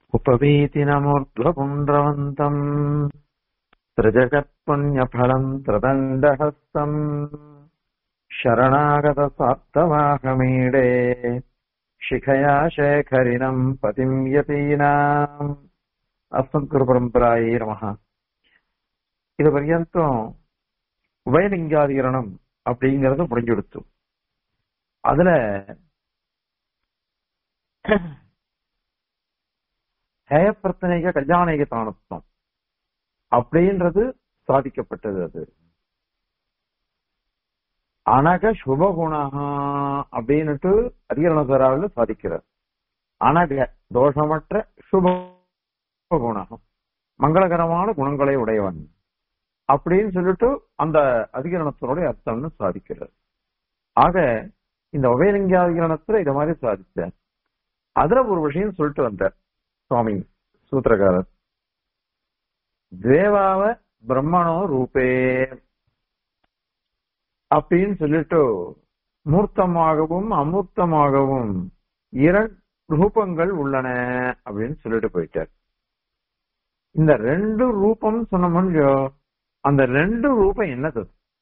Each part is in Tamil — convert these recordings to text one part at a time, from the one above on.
उपवीतिनमूर्ध्वपुण्ड्रवन्तम् त्रिजगत्पुण्यफलम् त्रिदण्डहस्तम् शरणागतसात्तवाहमीडे शिखया शेखरिणम् पतिम् यतीनाम् அஸ்மத்குருபரம்பராயே நமஹ இது பர்யந்தம் உபயலிங்காதிகரணம் அப்படிங்கறது முடிஞ்செடுத்து அதுல ஹேயப்பிரத்தனைக கல்யாணிக தானத்துவம் அப்படின்றது சாதிக்கப்பட்டது அது அனக சுபகுணகா அப்படின்னுட்டு அதிகரணசாராவில் சாதிக்கிறார் அனக தோஷமற்ற சுப குணகம் மங்களகரமான குணங்களை உடையவன் அப்படின்னு சொல்லிட்டு அந்த அதிகரணத்தினுடைய அர்த்தம்னு சாதிக்கிறார் ஆக இந்த உபயலிங்காதிகரணத்துல இத மாதிரி சாதிச்சார் அதுல ஒரு விஷயம் சொல்லிட்டு வந்தார் சுவாமி சூத்திரகாரர் தேவாவ பிரம்மணோ ரூபே அப்படின்னு சொல்லிட்டு மூர்த்தமாகவும் அமூர்த்தமாகவும் இரண்டு ரூபங்கள் உள்ளன அப்படின்னு சொல்லிட்டு போயிட்டார் இந்த ரெண்டு ரூபம் சொன்ன முடியும் அந்த ரெண்டு ரூபம் என்னது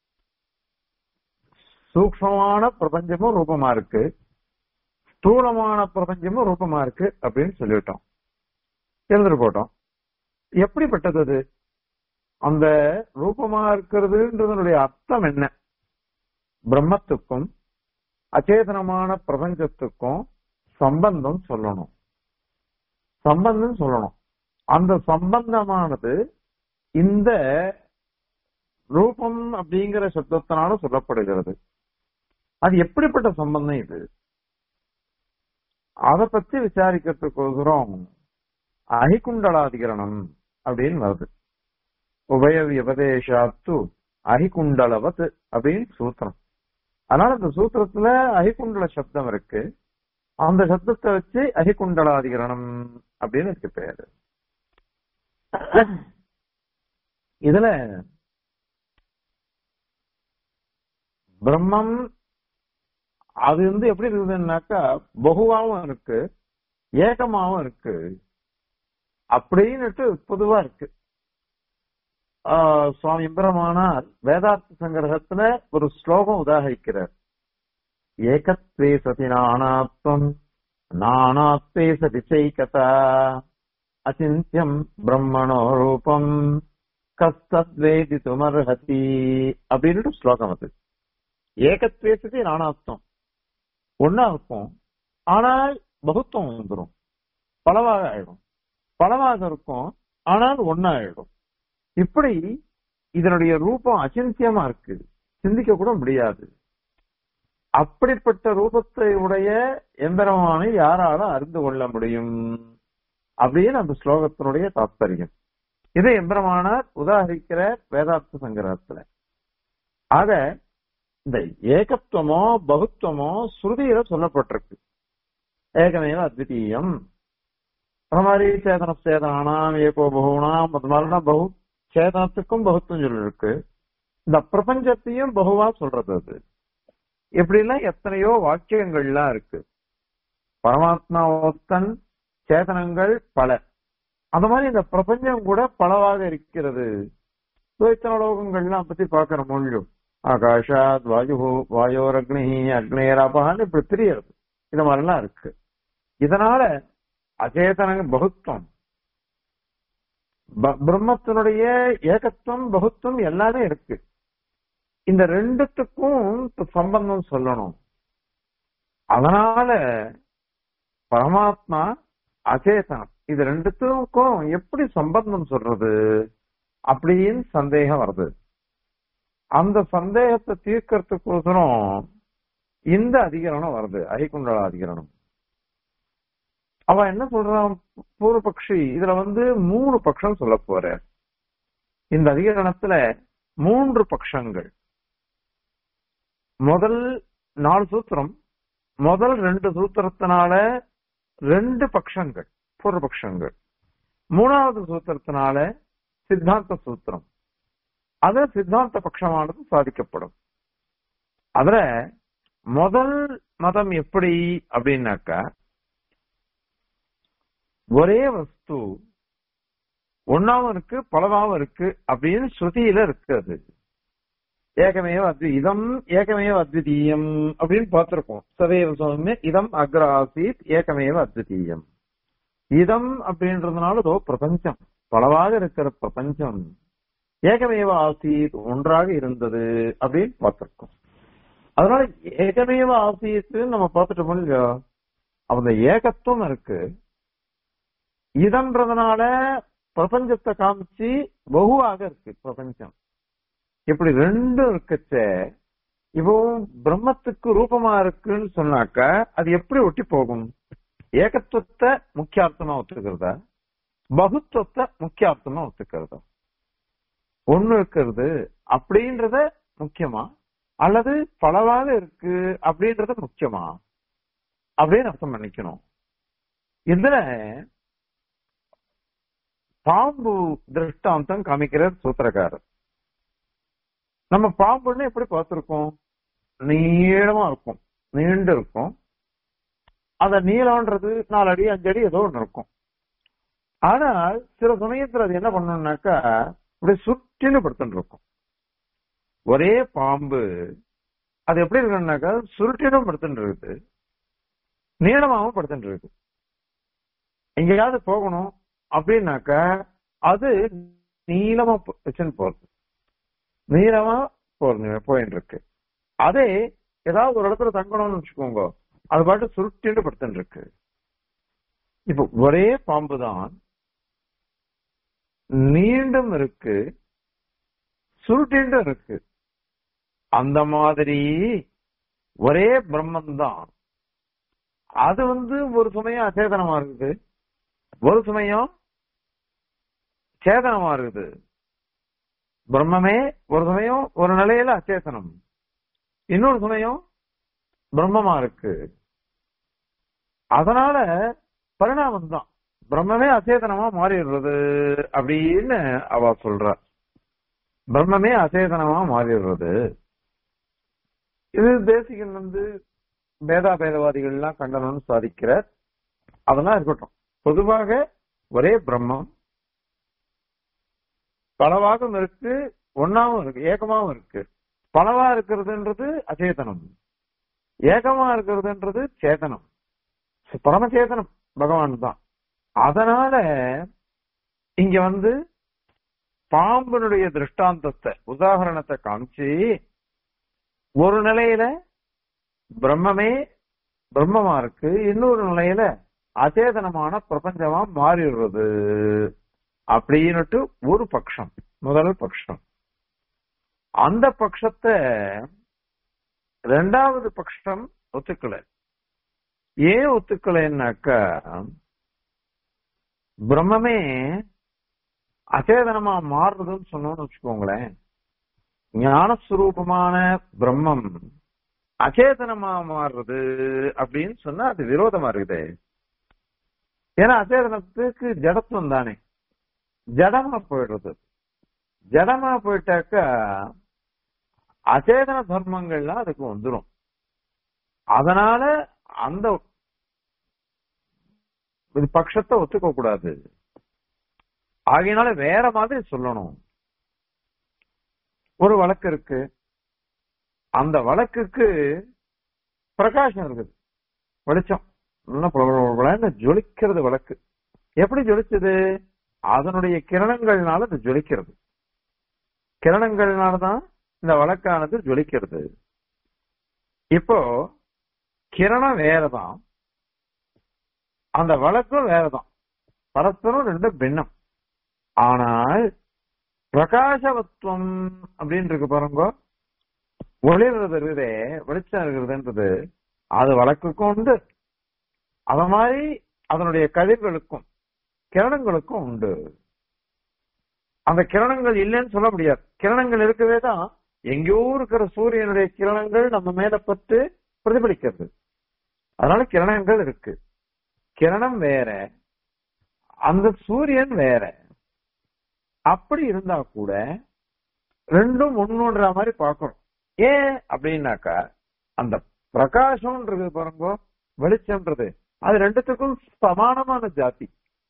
சூக்மமான பிரபஞ்சமும் ரூபமா இருக்கு ஸ்தூலமான பிரபஞ்சமும் ரூபமா இருக்கு அப்படின்னு சொல்லிட்டோம் எழுந்துட்டு போட்டோம் எப்படிப்பட்டது அது அந்த ரூபமா இருக்கிறதுன்றதனுடைய அர்த்தம் என்ன பிரம்மத்துக்கும் அச்சேதனமான பிரபஞ்சத்துக்கும் சம்பந்தம் சொல்லணும் சம்பந்தம் சொல்லணும் அந்த சம்பந்தமானது இந்த ரூபம் அப்படிங்கிற சப்தத்தினால சொல்லப்படுகிறது அது எப்படிப்பட்ட சம்பந்தம் இது அதை பத்தி விசாரிக்கிறதுக்கோசரம் அகிகுண்டலாதிகரணம் அப்படின்னு வருது உபய விபதேஷாத்து அகிகுண்டலவத் அப்படின்னு சூத்திரம் அதனால இந்த சூத்திரத்துல அகிகுண்டல சப்தம் இருக்கு அந்த சப்தத்தை வச்சு அகிகுண்டலாதிகரணம் அப்படின்னு இருக்கு பேரு இதுல பிரம்மம் அது வந்து எப்படி இருக்குதுன்னாக்கா பகுவாவும் இருக்கு ஏகமாவும் இருக்கு அப்படின்னுட்டு பொதுவா இருக்கு சுவாமி பிரமானார் வேதார்த்த சங்கிரகத்துல ஒரு ஸ்லோகம் உதாகரிக்கிறார் ஏகத்வே சதி நானாத்வம் நானாத்வே சதி சைகதா அச்சிந்தியம் பிரம்மணோ ரூபம் கஸ்தத்வேதி துமர்ஹதி அப்படின்னு ஸ்லோகம் அது ஏகத்வேசதி நானாத்வம் ஒன்னா இருக்கும் ஆனால் பகுத்துவம் வந்துடும் பலவாக ஆயிடும் பலவாக இருக்கும் ஆனால் ஒன்னா ஆயிடும் இப்படி இதனுடைய ரூபம் அச்சிந்தியமா இருக்கு சிந்திக்க கூட முடியாது அப்படிப்பட்ட ரூபத்தை உடைய எந்திரமானை யாரால அறிந்து கொள்ள முடியும் அப்படின்னு அந்த ஸ்லோகத்தினுடைய தாத்பரியம் இதை எம்பெருமானார் உதாகரிக்கிற வேதார்த்த சங்கிரகத்துல ஆக இந்த ஏகத்துவமோ பகுத்துவமோ ஸ்ருதியில சொல்லப்பட்டிருக்கு ஏகமேவ அத்விதீயம் அந்த மாதிரி சேதன சேதனானாம் ஏகோ பகுனாம் அது மாதிரிலாம் பகு சேதனத்துக்கும் பகுத்துவம் சொல்லிருக்கு இந்த பிரபஞ்சத்தையும் பகுவா சொல்றது அது இப்படிலாம் எத்தனையோ வாக்கியங்கள்லாம் இருக்கு பரமாத்மா ஒத்தன் சேதனங்கள் பல அந்த மாதிரி இந்த பிரபஞ்சம் கூட பலவாக இருக்கிறது இத்தனை லோகங்கள்லாம் பத்தி பாக்குற மொழியும் ஆகாஷாத் வாயு வாயோர் அக்னி அக்னேராபான்னு இப்படி தெரியறது இது மாதிரிலாம் இருக்கு இதனால அச்சேதன பகுத்துவம் பிரம்மத்தினுடைய ஏகத்துவம் பகுத்துவம் எல்லாமே இருக்கு இந்த ரெண்டுத்துக்கும் சம்பந்தம் சொல்லணும் அதனால பரமாத்மா அச்சேதனம் இது ரெண்டுத்துக்கும் எப்படி சம்பந்தம் சொல்றது அப்படின்னு சந்தேகம் வருது அந்த சந்தேகத்தை தீர்க்கறதுக்கோசரம் இந்த அதிகரணம் வருது அகிகுண்டல அதிகரணம் அவன் என்ன சொல்றான் பூர்வபக்ஷி இதுல வந்து மூணு பட்சம் சொல்ல போற இந்த அதிகரணத்துல மூன்று பட்சங்கள் முதல் நாலு சூத்திரம் முதல் ரெண்டு சூத்திரத்தினால ரெண்டு பட்சங்கள் பூர்வபக்ஷங்கள் மூணாவது சூத்திரத்தினால சித்தாந்த சூத்திரம் அதுல சித்தாந்த பட்சமானது சாதிக்கப்படும் அதுல முதல் மதம் எப்படி அப்படின்னாக்கா ஒரே வஸ்து ஒன்னாவும் இருக்கு பலவாவும் இருக்கு அப்படின்னு ஸ்ருதியில இருக்கு அது ஏகமேவ அத்வி இதம் ஏகமேவ அத்விதீயம் அப்படின்னு பார்த்திருக்கோம் சதேவ சுவாமி இதம் அக்ர ஆசீத் ஏகமேவ அத்விதீயம் இதம் அப்படின்றதுனால இதோ பிரபஞ்சம் பலவாக இருக்கிற பிரபஞ்சம் ஏகமேவ ஆசீத் ஒன்றாக இருந்தது அப்படின்னு பார்த்திருக்கோம் அதனால ஏகமேவ ஆசீத்து நம்ம பார்த்துட்டோம் இல்லையா அந்த ஏகத்துவம் இருக்கு இதன்றதுனால பிரபஞ்சத்தை காமிச்சு பகுவாக இருக்கு பிரபஞ்சம் இப்படி ரெண்டும் இருக்கச்ச இப்போ பிரம்மத்துக்கு ரூபமா இருக்குன்னு சொன்னாக்க அது எப்படி ஒட்டி போகும் ஏகத்துவத்தை முக்கியார்த்தமா ஒத்துக்கிறதா பகுத்துவத்தை முக்கியார்த்தமா ஒத்துக்கிறதா ஒண்ணு இருக்கிறது அப்படின்றத முக்கியமா அல்லது பலவாக இருக்கு அப்படின்றத முக்கியமா அப்படின்னு அர்த்தம் பண்ணிக்கணும் இதுல பாம்பு திருஷ்டாந்தம் காமிக்கிறார் சூத்திரக்காரர் நம்ம பாம்புன்னு எப்படி பார்த்திருக்கோம் நீளமா இருக்கும் நீண்டு இருக்கும் அந்த நீளம்ன்றது நாலு அடி அஞ்சு அடி ஏதோ ஒண்ணு இருக்கும் ஆனால் சில சமயத்துல அது என்ன பண்ணணும்னாக்கா இப்படி சுற்றிலும் படுத்துட்டு இருக்கும் ஒரே பாம்பு அது எப்படி இருக்குன்னாக்கா சுருட்டிலும் படுத்துட்டு இருக்குது நீளமாவும் படுத்துட்டு இருக்கு எங்கேயாவது போகணும் அப்படின்னாக்கா அது நீளமா போ- வச்சுன்னு போறது நீளமா போறது போயிட்டு இருக்கு அதே ஏதாவது ஒரு இடத்துல தங்கணும்னு வச்சுக்கோங்க அது பாட்டு சுருட்டின்னு படுத்துட்டு இருக்கு இப்ப ஒரே பாம்பு தான் நீண்டும் இருக்கு சுருட்டின்றும் இருக்கு அந்த மாதிரி ஒரே பிரம்மன் தான் அது வந்து ஒரு சமயம் அச்சேதனமா இருக்குது ஒரு சமயம் சேதனமா இருக்குது பிரம்மமே ஒரு சமயம் ஒரு நிலையில அச்சேதனம் இன்னொரு சமயம் பிரம்மமா இருக்கு அதனால பரிணாமம் தான் பிரம்மமே அச்சேதனமா மாறிடுறது அப்படின்னு அவ சொல்றா பிரம்மமே அச்சேதனமா மாறிடுறது இது தேசிகன் வந்து பேதா பேதவாதிகள் எல்லாம் கண்டனம்னு சாதிக்கிறார் அதெல்லாம் இருக்கட்டும் பொதுவாக ஒரே பிரம்மம் பலவாகவும் இருக்கு ஒன்னாவும் இருக்கு ஏகமாவும் இருக்கு பலவா இருக்கிறதுன்றது அச்சேதனம் ஏகமா இருக்கிறதுன்றது சேதனம் பரமச்சேதனம் பகவான் தான் அதனால இங்க வந்து பாம்பனுடைய திருஷ்டாந்தத்தை உதாகரணத்தை காமிச்சு ஒரு நிலையில பிரம்மமே பிரம்மமா இருக்கு இன்னொரு நிலையில அச்சேதனமான பிரபஞ்சமா மாறிடுறது அப்படின்னுட்டு ஒரு பட்சம் முதல் பட்சம் அந்த பட்சத்தை ரெண்டாவது பட்சம் ஒத்துக்கல ஏன் ஒத்துக்கலைன்னாக்கா பிரம்மமே அச்சேதனமா மாறுறதுன்னு சொன்னோம்னு வச்சுக்கோங்களேன் ஞானஸ்வரூபமான பிரம்மம் அச்சேதனமா மாறுறது அப்படின்னு சொன்னா அது விரோதமா இருக்குது ஏன்னா அச்சேதனத்துக்கு ஜடத்துவம் தானே ஜடமா போயிடுறது ஜடமா போயிட்டாக்கா அச்சேதன தர்மங்கள்லாம் அதுக்கு வந்துடும் அதனால அந்த இது பட்சத்தை ஒத்துக்க கூடாது ஆகையினால வேற மாதிரி சொல்லணும் ஒரு வழக்கு இருக்கு அந்த வழக்குக்கு பிரகாசம் இருக்குது வெளிச்சம் நல்லா புலபுலன்னு ஜொலிக்கிறது வழக்கு எப்படி ஜொலிச்சது அதனுடைய கிரணங்கள்னால அது ஜொலிக்கிறது கிரணங்கள்னாலதான் இந்த வழக்கானது ஜொலிக்கிறது இப்போ கிரணம் வேறதான் அந்த வழக்கும் வேறதான் பரஸ்பரம் ரெண்டு பின்னம் ஆனால் பிரகாசவத்துவம் அப்படின்னு இருக்கு பாருங்க ஒளிர்றது இருக்குதே வெளிச்சம் இருக்கிறதுன்றது அது வழக்குக்கும் உண்டு அத மாதிரி அதனுடைய கதிர்களுக்கும் கிரணங்களுக்கும் உண்டு அந்த கிரணங்கள் இல்லைன்னு சொல்ல முடியாது கிரணங்கள் இருக்கவே தான் எங்கேயோ இருக்கிற சூரியனுடைய கிரணங்கள் நம்ம மேல பட்டு பிரதிபலிக்கிறது அதனால கிரணங்கள் இருக்கு கிரணம் வேற அந்த சூரியன் வேற அப்படி இருந்தா கூட ரெண்டும் ஒண்ணுன்ற மாதிரி பார்க்கணும் ஏன் அப்படின்னாக்கா அந்த பிரகாசம்ன்றது பாருங்க வெளிச்சம்ன்றது அது ரெண்டுத்துக்கும் சமானமான ஜாதி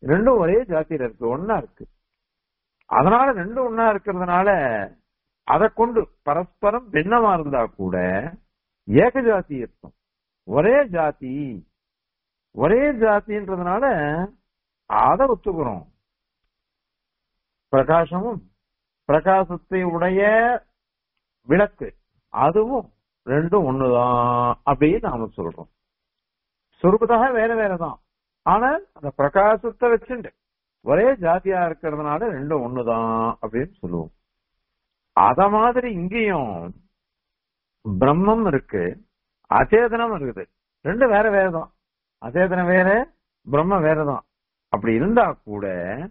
ரெண்டும் ஒரே ஜாதியில இருக்கு ஒன்னா இருக்கு அதனால ரெண்டும் ஒன்னா இருக்கிறதுனால அதை கொண்டு பரஸ்பரம் பின்னமா இருந்தா கூட ஏக ஜாதி இருக்கும் ஒரே ஜாதி ஒரே ஜாதின்றதுனால அதை ஒத்துக்கிறோம் பிரகாசமும் பிரகாசத்தை உடைய விளக்கு அதுவும் ரெண்டும் ஒண்ணுதான் அப்படின்னு நாம சொல்றோம் சுரூபத்தாக வேற வேறதான் ஆனா அந்த பிரகாசத்தை வச்சுட்டு ஒரே ஜாதியா இருக்கிறதுனால ரெண்டும் ஒண்ணுதான் அப்படின்னு சொல்லுவோம் அத மாதிரி இங்கேயும் பிரம்மம் இருக்கு அச்சேதனம் இருக்குது ரெண்டு வேற வேறதான் அச்சேதனம் வேற பிரம்ம வேறதான் அப்படி இருந்தா கூட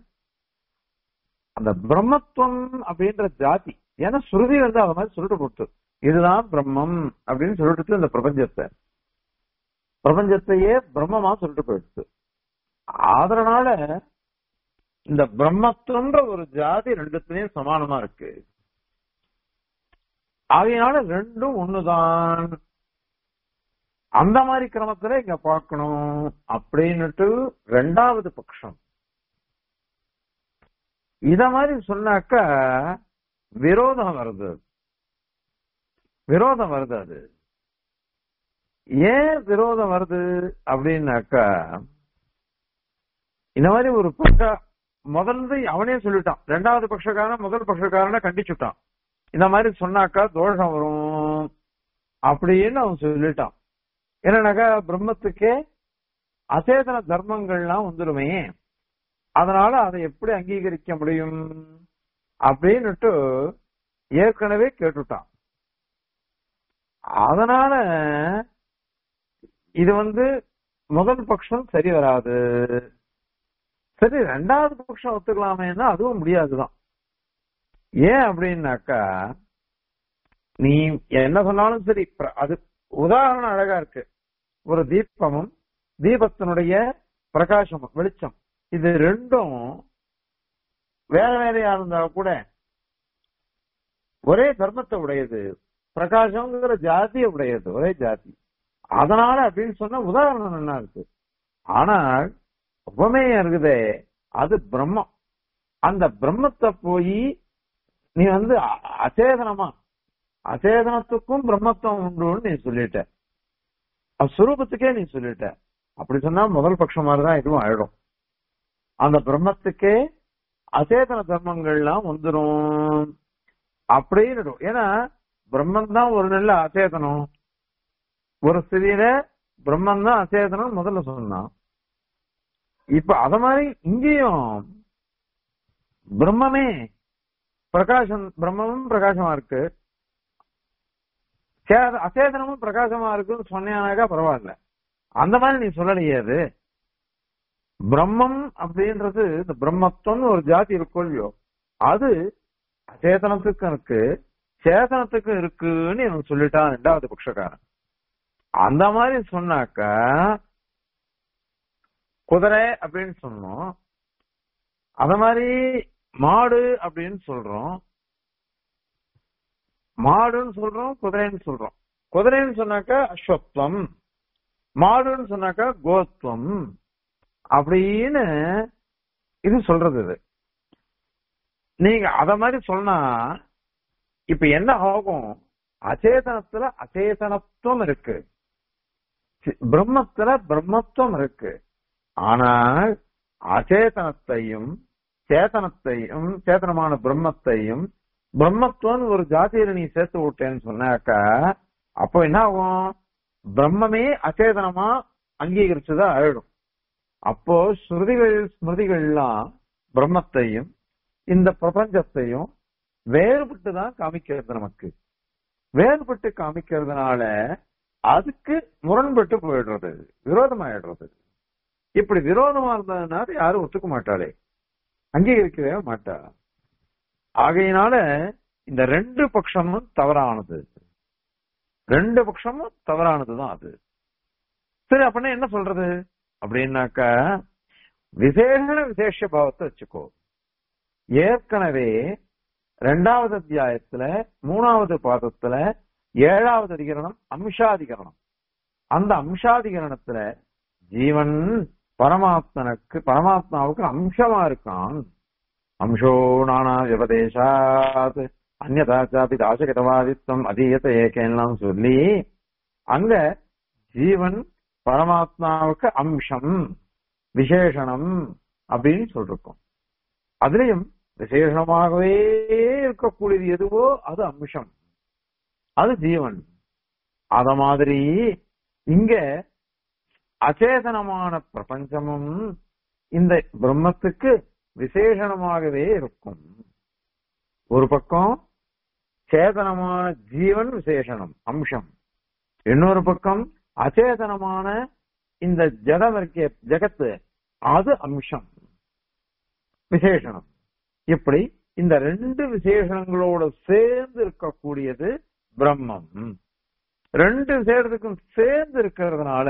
அந்த பிரம்மத்துவம் அப்படின்ற ஜாதி ஏன்னா ஸ்ருதி வந்து அத மாதிரி சொல்லிட்டு கொடுத்து இதுதான் பிரம்மம் அப்படின்னு சொல்லிட்டு இந்த பிரபஞ்சத்தை பிரபஞ்சத்தையே பிரம்மமா சொல்லிட்டு போயிடுச்சு அதனால இந்த பிரம்மத்துவன்ற ஒரு ஜாதி ரெண்டுத்துலயும் சமானமா இருக்கு ஆகையினால ரெண்டும் ஒண்ணுதான் அந்த மாதிரி கிரமத்துல இங்க பார்க்கணும் அப்படின்னுட்டு ரெண்டாவது பட்சம் இத மாதிரி சொன்னாக்கா விரோதம் வருது விரோதம் வருது அது ஏன் விரோதம் வருது அப்படின்னாக்கா இந்த மாதிரி ஒரு பக்க முதல்ல அவனே சொல்லிட்டான் ரெண்டாவது பட்சக்காரன் முதல் பட்சக்காரனை கண்டிச்சுட்டான் இந்த மாதிரி சொன்னாக்கா தோஷம் வரும் அப்படின்னு அவன் சொல்லிட்டான் என்னன்னாக்கா பிரம்மத்துக்கே அசேதன தர்மங்கள்லாம் வந்துருமே அதனால அதை எப்படி அங்கீகரிக்க முடியும் அப்படின்னுட்டு ஏற்கனவே கேட்டுட்டான் அதனால இது வந்து முதல் பட்சம் சரி வராது சரி ரெண்டாவது பட்சம் ஒத்துக்கலாமேன்னா அதுவும் முடியாதுதான் ஏன் அப்படின்னாக்கா நீ என்ன சொன்னாலும் சரி பிர- அது உதாரணம் அழகா இருக்கு ஒரு தீபமும் தீபத்தினுடைய பிரகாசமும் வெளிச்சம் இது ரெண்டும் வேற வேறையா இருந்தா கூட ஒரே தர்மத்தை உடையது பிரகாசம்ங்கிற ஜாதியை உடையது ஒரே ஜாதி அதனால அப்படின்னு சொன்னா உதாரணம் என்ன இருக்கு ஆனால் உபமேயம் இருக்குதே அது பிரம்மம் அந்த பிரம்மத்தை போய் நீ வந்து அ- அச்சேதனமா அச்சேதனத்துக்கும் பிரம்மத்துவம் உண்டுன்னு நீ சொல்லிட்ட அது சுரூபத்துக்கே நீ சொல்லிட்ட அப்படி சொன்னா முதல் பட்சம் மாதிரிதான் இதுவும் ஆயிடும் அந்த பிரம்மத்துக்கே அச்சேதன தர்மங்கள்லாம் வந்துரும் அப்படின்னு ஏன்னா பிரம்மன் தான் ஒரு நல்ல அச்சேதனம் ஒரு ஸ்திதியில பிரம்மன் தான் அச்சேதனம் முதல்ல சொன்னான் இப்ப அத மாதிரி இங்கேயும் பிரம்மமே பிரகாசம் பிரம்மமும் பிரகாசமா இருக்கு சே- அச்சேதனமும் பிரகாசமா இருக்குன்னு சொன்னானாக்கா பரவாயில்ல அந்த மாதிரி நீ சொல்லலையே அது பிரம்மம் அப்படின்றது இந்த பிரம்மத்துவம்னு ஒரு ஜாதி இருக்கும் இல்லையோ அது அச்சேதனத்துக்கும் இருக்கு சேதனத்துக்கும் இருக்குன்னு எனக்கு சொல்லிட்டான் ரெண்டாவது பட்சக்காரன் அந்த மாதிரி சொன்னாக்கா குதிரை அப்படின்னு சொன்னோம் அத மாதிரி மாடு அப்படின்னு சொல்றோம் மாடுன்னு சொல்றோம் குதிரைன்னு சொல்றோம் குதிரைன்னு சொன்னாக்கா அஸ்வத்வம் மாடுன்னு சொன்னாக்கா கோத்வம் அப்படின்னு இது சொல்றது இது நீங்க அத மாதிரி சொன்னா இப்ப என்ன ஆகும் அச்சேதனத்துல அச்சேதனத்துவம் இருக்கு சி- பிரம்மத்துல பிரம்மத்துவம் இருக்கு ஆனால் அச்சேதனத்தையும் சேதனத்தையும் சேதனமான பிரம்மத்தையும் பிரம்மத்துவம் ஒரு ஜாதியில நீ சேர்த்து விட்டேன்னு சொன்னாக்கா அப்போ என்ன ஆகும் பிரம்மமே அச்சேதனமா அங்கீகரிச்சதா ஆயிடும் அப்போ ஸ்ருதிகள் ஸ்மிருதிகள்லாம் பிரம்மத்தையும் இந்த பிரபஞ்சத்தையும் வேறுபட்டு தான் காமிக்கிறது நமக்கு வேறுபட்டு காமிக்கிறதுனால அதுக்கு முரண்பட்டு போயிடுறது விரோதமாயிடுறது இப்படி விரோதமா இருந்ததுனால யாரும் ஒத்துக்க மாட்டாளே அங்கீகரிக்கவே மாட்டா ஆகையினால இந்த ரெண்டு பட்சமும் தவறானது ரெண்டு பட்சமும் தவறானதுதான் அது சரி அப்படின்னா என்ன சொல்றது அப்படின்னாக்கா விசேஷ விசேஷ பாவத்தை வச்சுக்கோ ஏற்கனவே ரெண்டாவது அத்தியாயத்துல மூணாவது பாதத்துல ஏழாவது அதிகரணம் அம்சாதிகரணம் அந்த அம்சாதிகரணத்துல ஜீவன் பரமாத்மனுக்கு பரமாத்மாவுக்கு அம்சமா இருக்கான் அம்சோ நானா விபதேசாத் அந்நதா சாபி தாசகதவாதித்வம் அதீயத்த ஏகேன்லாம் சொல்லி அங்க ஜீவன் பரமாத்மாவுக்கு அம்சம் விசேஷணம் அப்படின்னு சொல்லிருக்கோம் அதுலயும் விசேஷமாகவே இருக்கக்கூடியது எதுவோ அது அம்சம் அது ஜீவன் அத மாதிரி இங்க அச்சேதனமான பிரபஞ்சமும் இந்த பிரம்மத்துக்கு விசேஷணமாகவே இருக்கும் ஒரு பக்கம் சேதனமான ஜீவன் விசேஷணம் அம்சம் இன்னொரு பக்கம் அச்சேதனமான இந்த ஜடவர்க்க ஜகத்து அது அம்சம் விசேஷணம் இப்படி இந்த ரெண்டு விசேஷணங்களோட சேர்ந்து இருக்கக்கூடியது பிரம்மம் ரெண்டு சேர்றதுக்கும் சேர்ந்து இருக்கிறதுனால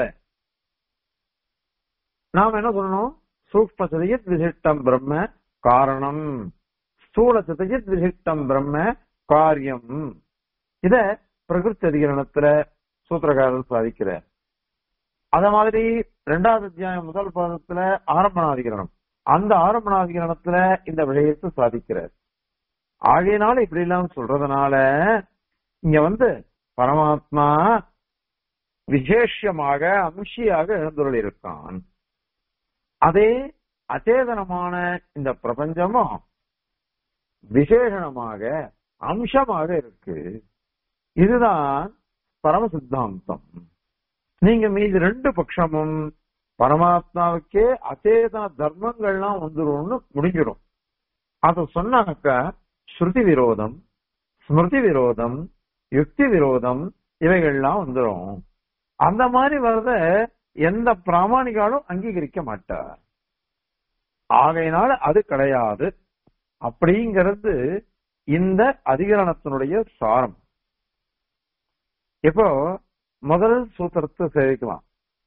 நாம் என்ன சொல்லணும் சூக்ம சதயத் விசிஷ்டம் பிரம்ம காரணம் ஸ்தூல சதயத் விசிஷ்டம் பிரம்ம காரியம் இத பிரகிருத்தி அதிகரணத்துல சூத்திரகாரர் சாதிக்கிறார் அத மாதிரி ரெண்டாவது அத்தியாயம் முதல் பாதத்துல ஆரம்பணாதிகரணம் அந்த ஆரம்பணாதிகரணத்துல இந்த விஷயத்தை சாதிக்கிறார் ஆகையினால இப்படி எல்லாம் சொல்றதுனால இங்க வந்து பரமாத்மா விசேஷமாக அம்சியாக எழுந்துள்ள இருக்கான் அதே அச்சேதனமான இந்த பிரபஞ்சமும் விசேஷணமாக அம்சமாக இருக்கு இதுதான் பரம சித்தாந்தம் நீங்க மீது ரெண்டு பட்சமும் பரமாத்மாவுக்கே அச்சேதன தர்மங்கள்லாம் வந்துரும்னு முடிஞ்சிடும் அத சொன்னாக்க ஸ்ருதி விரோதம் ஸ்மிருதி விரோதம் யுக்தி விரோதம் இவைகள்லாம் வந்துடும் அந்த மாதிரி வரத எந்த பிராமணிகாலும் அங்கீகரிக்க மாட்டார் ஆகையினால அது கிடையாது அப்படிங்கிறது இந்த அதிகரணத்தினுடைய சாரம் இப்போ முதல் சூத்திரத்தை சேவிக்கலாம்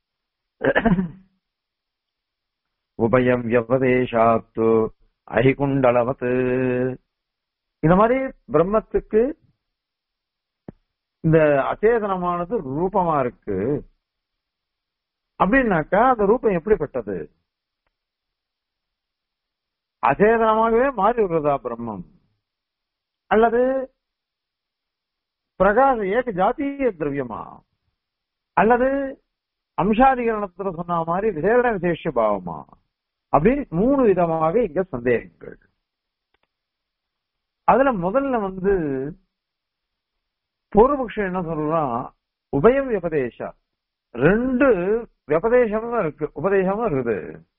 உபயம் வியபதேசாத்து அகிகுண்டலவத்து இந்த மாதிரி பிரம்மத்துக்கு இந்த அச்சேதனமானது ரூபமா இருக்கு அப்படின்னாக்கா அந்த ரூபம் எப்படிப்பட்டது அச்சேதனமாகவே மாறி விடுறதா பிரம்மம் அல்லது பிரகாச ஏக ஜாத்திய திரவியமா அல்லது அம்சாதிகரணத்துல சொன்ன மாதிரி விசேஷ விசேஷ பாவமா அப்படின்னு மூணு விதமாக இங்க சந்தேகங்கள் அதுல முதல்ல வந்து பூர்வபக்ஷம் என்ன சொல்றான் உபயம் வியபதேசா ரெண்டு வியபதேசமும் இருக்கு உபதேசமும் இருக்குது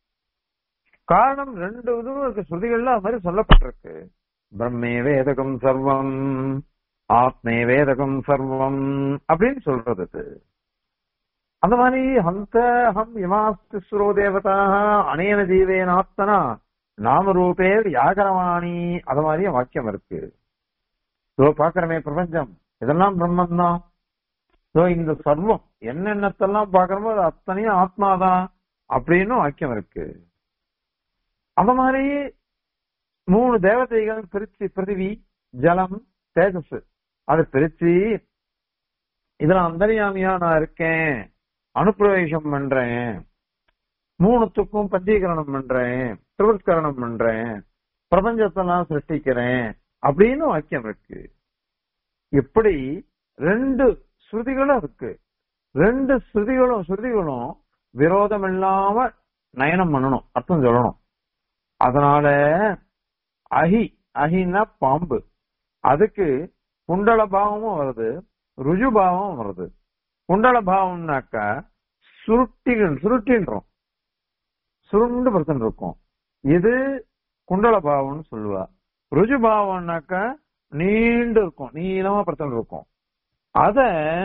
காரணம் ரெண்டு இதுவும் இருக்கு ஸ்ருதிகள்ல அது மாதிரி சொல்லப்பட்டிருக்கு பிரம்மே வேதகம் சர்வம் ஆத்மே வேதகம் சர்வம் அப்படின்னு சொல்றது இது. அந்த மாதிரி ஹந்த ஹம் இமாஸ்திஸ்ரோ தேவதா அனேன ஜீவேனாத்மனா நாம ரூபே வியாகரவாணி அது மாதிரி வாக்கியம் இருக்கு இதோ பாக்குறமே பிரபஞ்சம் இதெல்லாம் பிரம்மன் தான் இதோ இந்த சர்வம் என்னென்னத்தெல்லாம் பாக்குறோமோ அது அத்தனையும் ஆத்மாதான் அப்படின்னு வாக்கியம் இருக்கு அந்த மாதிரி மூணு தேவதைகள் பிரிச்சு பிருத்திவி ஜலம் தேஜஸ் அதை பிரிச்சு இதுல அந்தரியாமியா நான் இருக்கேன் அனுப்பிரவேசம் பண்றேன் மூணுத்துக்கும் பஞ்சீகரணம் பண்றேன் திருவஸ்கரணம் பண்றேன் பிரபஞ்சத்தெல்லாம் சிருஷ்டிக்கிறேன் அப்படின்னு வாக்கியம் இருக்கு இப்படி ரெண்டு ஸ்ருதிகளும் இருக்கு ரெண்டு ஸ்ருதிகளும் ஸ்ருதிகளும் விரோதம் இல்லாம நயனம் பண்ணணும் அர்த்தம் சொல்லணும் அதனால அஹி அஹின்னா பாம்பு அதுக்கு குண்டல பாவமும் வருது ருஜு பாவமும் வருது குண்டல பாவம்னாக்கா சுருட்டி சுருட்டின்றோம் சுருண்டு பர்சன்ட் இருக்கும் இது குண்டல பாவம்னு சொல்லுவா ருஜு பாவம்னாக்கா நீண்டு இருக்கும் நீளமா பர்சன்ட் இருக்கும் அத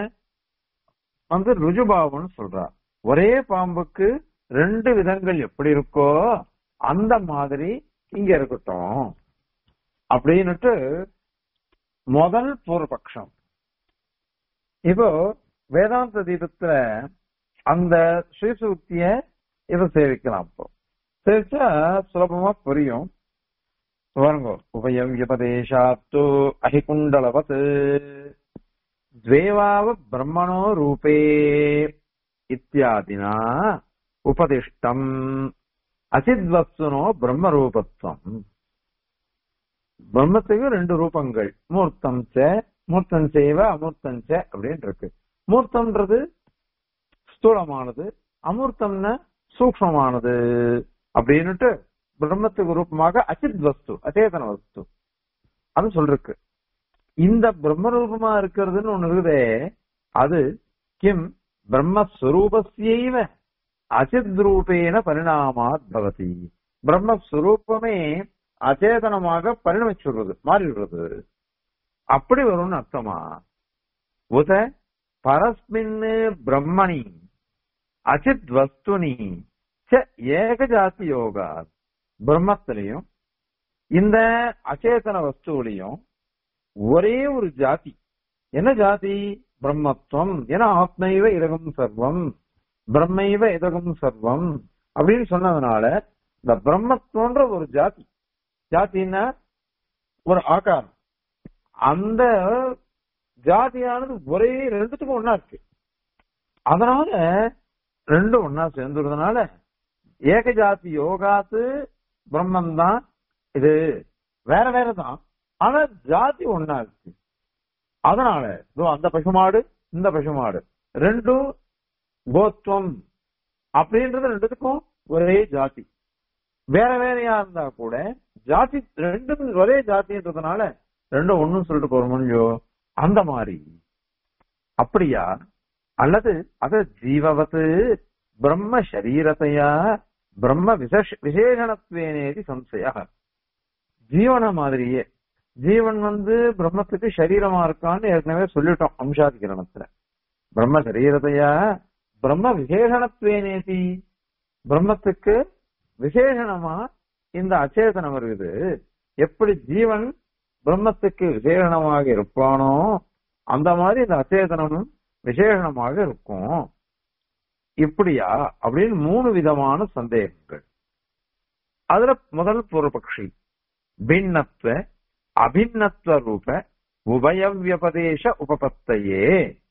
வந்து ருஜுபாவம்னு சொல்றா ஒரே பாம்புக்கு ரெண்டு விதங்கள் எப்படி இருக்கோ அந்த மாதிரி இங்க இருக்கட்டும் அப்படின்னுட்டு முதல் பூர்வபக்ஷம் இப்போ வேதாந்த தீபத்துல அந்த ஸ்ரீசூக்திய இதை சேவிக்கலாம் இப்போ சேவிச்சா சுலபமா புரியும் பாருங்க உபயம் விபதேசாத்து அஹிகுண்டலவத் द्वेवाव ब्रह्मणो रूपे इत्यादिना உபதிஷ்டம் அசித்வஸ்துனோ பிரம்ம ரூபத்துவம் பிரம்மத்துக்கு ரெண்டு ரூபங்கள் மூர்த்தம் ச மூர்த்தம் செய்வ அமூர்த்தம் ச அப்படின்னு இருக்கு மூர்த்தம்ன்றது ஸ்தூலமானது அமூர்த்தம்னா சூக்மமானது அப்படின்னுட்டு பிரம்மத்துக்கு ரூபமாக அசித் வஸ்து அச்சேதன வஸ்து அது சொல்றக்கு இந்த பிரம்ம ரூபமா இருக்கிறதுன்னு ஒண்ணு இருக்குதே அது கிம் பிரம்மஸ்வரூபஸ்யைவ அசித் ரூபேன பரிணாமாத் பவதி பிரம்மஸ்வரூபமே அச்சேதனமாக பரிணமிச்சுடுறது மாறிடுறது அப்படி வரும்னு அர்த்தமா உத பரஸ்மின் பிரம்மணி அசித் வஸ்துனி ச ஏகஜாதி யோகா பிரம்மத்திலையும் இந்த அச்சேதன வஸ்துவிலையும் ஒரே ஒரு ஜாதி என்ன ஜாதி பிரம்மத்துவம் ஏன்னா ஆத்மைவ இதகம் சர்வம் பிரம்மைவ இதகம் சர்வம் அப்படின்னு சொன்னதுனால இந்த பிரம்மத்துவன்ற ஒரு ஜாதி ஜாதின்னா ஒரு ஆகாரம் அந்த ஜாதியானது ஒரே ரெண்டுத்துக்கும் ஒன்னா இருக்கு அதனால ரெண்டும் ஒன்னா சேர்ந்துறதுனால ஏக ஜாதி யோகாத்து பிரம்மன் தான் இது வேற வேற தான் ஆனா ஜாதி ஒன்னா இருக்கு அதனால இதோ அந்த பசுமாடு இந்த பசுமாடு ரெண்டும் கோத்வம் அப்படின்றது ரெண்டுத்துக்கும் ஒரே ஜாதி வேற வேறையா இருந்தா கூட ஜாதி ரெண்டும் ஒரே ஜாதின்றதுனால ரெண்டும் ஒண்ணும் சொல்லிட்டு போற முடியும் அந்த மாதிரி அப்படியா அல்லது அத ஜீவவத்து பிரம்ம சரீரத்தையா பிரம்ம விசேஷ விசேஷணத்வேனேதி சம்சய ஜீவன மாதிரியே ஜீவன் வந்து பிரம்மத்துக்கு சரீரமா இருக்கான்னு ஏற்கனவே சொல்லிட்டோம் அம்சாதிகரணத்துல பிரம்ம சரீரத்தையா பிரம்ம விசேஷணத்வேனேதி பிரம்மத்துக்கு விசேஷணமா இந்த அச்சேதனம் இருக்குது எப்படி ஜீவன் பிரம்மத்துக்கு விசேஷணமாக இருப்பானோ அந்த மாதிரி இந்த அச்சேதனமும் விசேஷணமாக இருக்கும் இப்படியா அப்படின்னு மூணு விதமான சந்தேகங்கள் அதுல முதல் பூர்வபக்ஷி பின்னத்துவ அபிநத்துவ ரூப உபயவியபதேச உபபத்தையே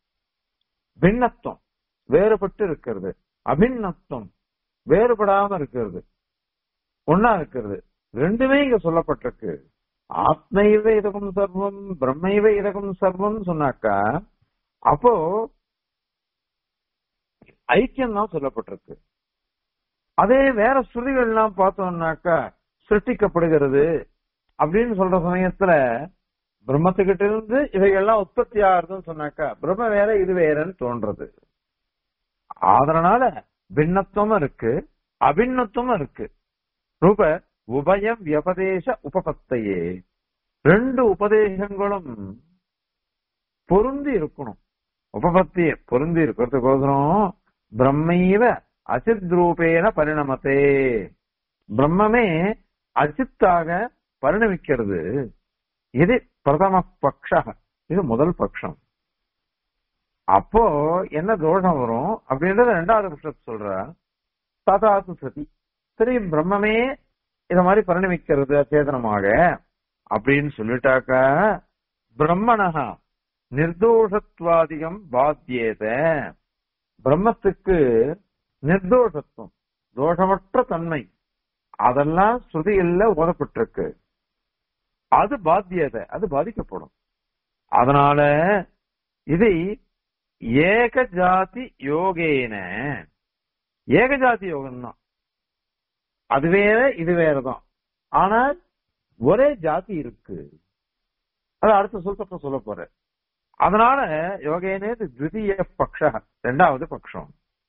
பின்னத்துவம் வேறுபட்டு இருக்கிறது அபிநத்துவம் வேறுபடாம இருக்கிறது ஒன்னா இருக்கிறது ரெண்டுமே இங்க சொல்லப்பட்டிருக்கு ஆத்மைவ இதகம் சர்வம் பிரம்மைவ இதகம் சர்வம் சொன்னாக்கா அப்போ ஐக்கியம் தான் சொல்லப்பட்டிருக்கு அதே வேற ஸ்ருதிகள்லாம் பார்த்தோம்னாக்கா சிருஷ்டிக்கப்படுகிறது அப்படின்னு சொல்ற சமயத்துல பிரம்மத்துக்கிட்ட இருந்து இவைகள்லாம் உற்பத்தி ஆகுறதுன்னு சொன்னாக்கா பிரம்ம வேற இது வேறன்னு தோன்றது அதனால பின்னத்துவமும் இருக்கு அபிநத்துவமும் இருக்கு ரூப உபய வியபதேச உபபத்தையே ரெண்டு உபதேசங்களும் பொருந்தி இருக்கணும் உபபத்தி பொருந்தி இருக்கிறதுக்கோசரம் பிரம்மைவ அசித் ரூபேன பரிணமத்தே பிரம்மமே அசித்தாக பரிணமிக்கிறது இது பிரதம பக்ஷ இது முதல் பட்சம் அப்போ என்ன தோஷம் வரும் அப்படின்றத ரெண்டாவது பட்சத்தை சொல்ற ததாத்து சதி சரி பிரம்மமே இத மாதிரி பரிணமிக்கிறது அச்சேதனமாக அப்படின்னு சொல்லிட்டாக்க பிரம்மணகா நிர்தோஷத்வாதிகம் பாத்தியேத பிரம்மத்துக்கு நிர்தோஷத்துவம் தோஷமற்ற தன்மை அதெல்லாம் ஸ்ருதியில ஓதப்பட்டிருக்கு அது பாத்தியதை அது பாதிக்கப்படும் அதனால இது ஏக ஜாதி யோகேன ஏக ஜாதி யோகம் தான் அது வேற இது வேறதான் ஆனால் ஒரே ஜாதி இருக்கு அது அடுத்த சொல்ல சொல்ல போற அதனால யோகேனே துவிதீய பக்ஷ ரெண்டாவது பட்சம்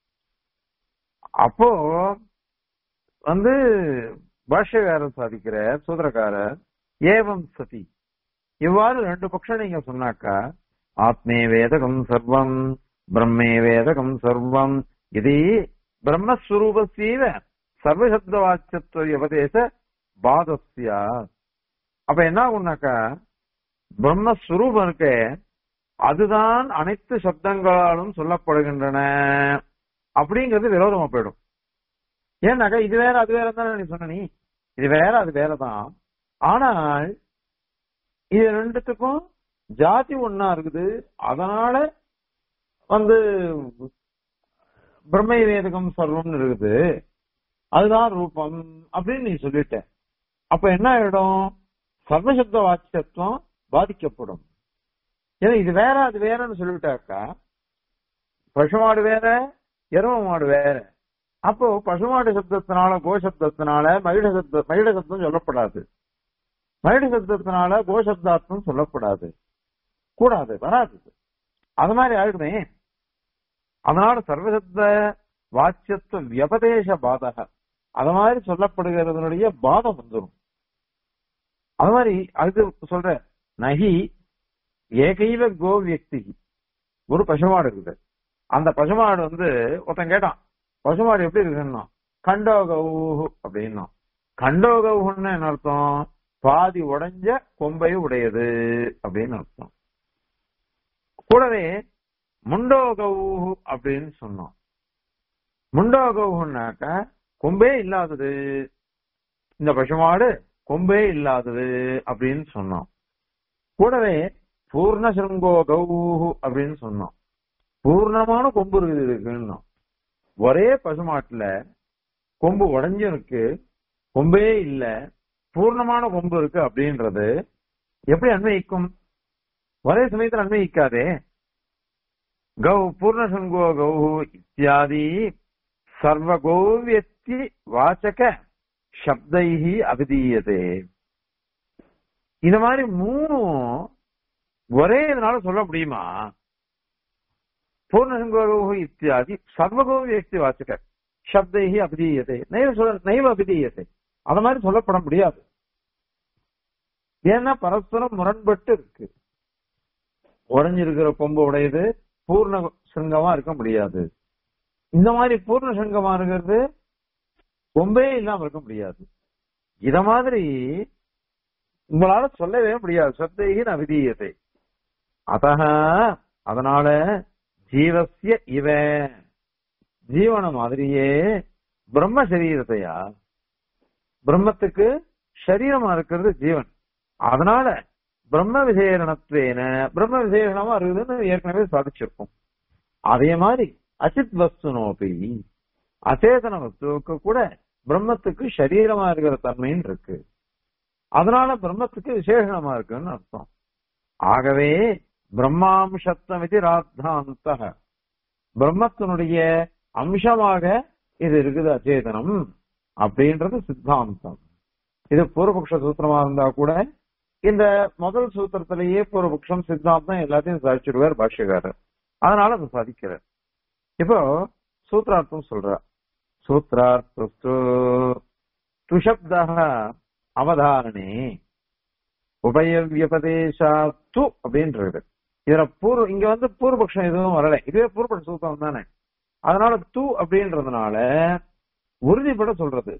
அப்போ வந்து பாஷ்யக்காரர் சாதிக்கிற சூத்திரக்காரர் ஏவம் சதி இவ்வாறு ரெண்டு பட்சம் நீங்க சொன்னாக்கா ஆத்மே வேதகம் சர்வம் பிரம்மே வேதகம் சர்வம் இது பிரம்மஸ்வரூபசீவ சர்வசப்த வாக்கியத்துவ உபதேச பாதஸ்யா அப்ப என்ன ஆகும்னாக்கா பிரம்மஸ்வரூபம் இருக்கே அதுதான் அனைத்து சப்தங்களாலும் சொல்லப்படுகின்றன அப்படிங்கிறது விரோதமா போயிடும் ஏன்னாக்கா இது வேற அது வேற தானே நீ சொன்ன நீ இது வேற அது வேறதான் ஆனால் இது ரெண்டுத்துக்கும் ஜாதி ஒன்னா இருக்குது அதனால வந்து பிரம்மை வேதகம் சர்வம்னு இருக்குது அதுதான் ரூபம் அப்படின்னு நீ சொல்லிட்ட அப்ப என்ன ஆயிடும் சர்வசப்த வாட்சியத்துவம் பாதிக்கப்படும் ஏன்னா இது வேற அது வேறன்னு சொல்லிவிட்டாக்கா பசுமாடு வேற எரும மாடு வேற அப்போ பசுமாடு சப்தத்தினால கோசப்தத்தினால மகிழ சப்த மகிழ சப்தம் சொல்லப்படாது மகிழ சப்தத்தினால கோசப்தார்த்தம் சொல்லப்படாது கூடாது வராது அது மாதிரி ஆயிடுமே அதனால சர்வசப்த வாச்சியத்துவ வியபதேச பாதக அது மாதிரி சொல்லப்படுகிறதுனுடைய பாதம் வந்துடும் அது மாதிரி அது சொல்ற நகி ஏகைவ கோ வியக்தி ஒரு பசுமாடு இருக்குது அந்த பசுமாடு வந்து ஒருத்தன் கேட்டான் பசுமாடு எப்படி இருக்குன்னா கண்டோகவு அப்படின்னா கண்டோகவுன்னு என்ன அர்த்தம் பாதி உடைஞ்ச கொம்பை உடையது அப்படின்னு அர்த்தம் கூடவே முண்டோகவு அப்படின்னு சொன்னோம் முண்டோகவுனாக்க கொம்பே இல்லாதது இந்த பசுமாடு கொம்பே இல்லாதது அப்படின்னு சொன்னோம் கூடவே பூர்ண சிருங்கோ கௌஹு அப்படின்னு சொன்னோம் பூர்ணமான கொம்பு இருக்குது இருக்குன்னு ஒரே பசுமாட்டுல கொம்பு உடஞ்சும் இருக்கு கொம்பே இல்ல பூர்ணமான கொம்பு இருக்கு அப்படின்றது எப்படி அன்வயிக்கும் ஒரே சமயத்தில் அன்வயிக்காதே கௌ பூர்ணசங்கோ கௌஹு இத்தியாதி சர்வகோவியத்தி வாச்சக சப்தைஹி அபிதீயதே இந்த மாதிரி மூணும் ஒரே இதனால சொல்ல முடியுமா பூர்ணசங்கோகௌஹு இத்தியாதி சர்வகோவியக்தி வாச்சக சப்தைஹி அபிதீயதே நைவ சொல்ல நைவ அபிதீயத்தை அந்த மாதிரி சொல்லப்பட முடியாது ஏன்னா பரஸ்பரம் முரண்பட்டு இருக்கு உடஞ்சிருக்கிற கொம்பு உடையது பூர்ண சிங்கமா இருக்க முடியாது இந்த மாதிரி பூர்ண சங்கமா இருக்கிறது கொம்பே இல்லாம இருக்க முடியாது இத மாதிரி உங்களால சொல்லவே முடியாது சத்தையின் அவிதீயத்தை அத்தக அதனால ஜீவசிய இவ ஜீவன மாதிரியே பிரம்ம சரீரத்தையா பிரம்மத்துக்கு சரீரமா இருக்கிறது ஜீவன் அதனால பிரம்ம விசேரணத்துவேன பிரம்ம விசேஷனமா இருக்குதுன்னு ஏற்கனவே சாதிச்சிருக்கோம் அதே மாதிரி அசித் வஸ்து நோபி அச்சேதன வஸ்துவுக்கு கூட பிரம்மத்துக்கு சரீரமா இருக்கிற தன்மைன்னு இருக்கு அதனால பிரம்மத்துக்கு விசேஷமா இருக்குன்னு அர்த்தம் ஆகவே பிரம்மாம்சத்தம் இது ராத்தாந்த பிரம்மத்தினுடைய அம்சமாக இது இருக்குது அச்சேதனம் அப்படின்றது சித்தாந்தம் இது பூர்வபக்ஷ சூத்திரமா இருந்தா கூட இந்த முதல் சூத்திரத்திலேயே பூர்வபக்ஷம் சித்தாந்தம் எல்லாத்தையும் சாதிச்சிருவார் பாஷ்யக்காரர் அதனால அதை சாதிக்கிறார் இப்போ சூத்ரார்த்தம் சொல்ற சூத்ரார்த்தஸ்து துஷப்த அவதாரணே உபயவியபதேசாத்து அப்படின்றது இதுல பூர்வ இங்க வந்து பூர்வபக்ஷம் எதுவும் வரல இதுவே பூர்வபக்ஷ சூத்திரம் தானே அதனால து அப்படின்றதுனால உறுதிப்பட சொல்றது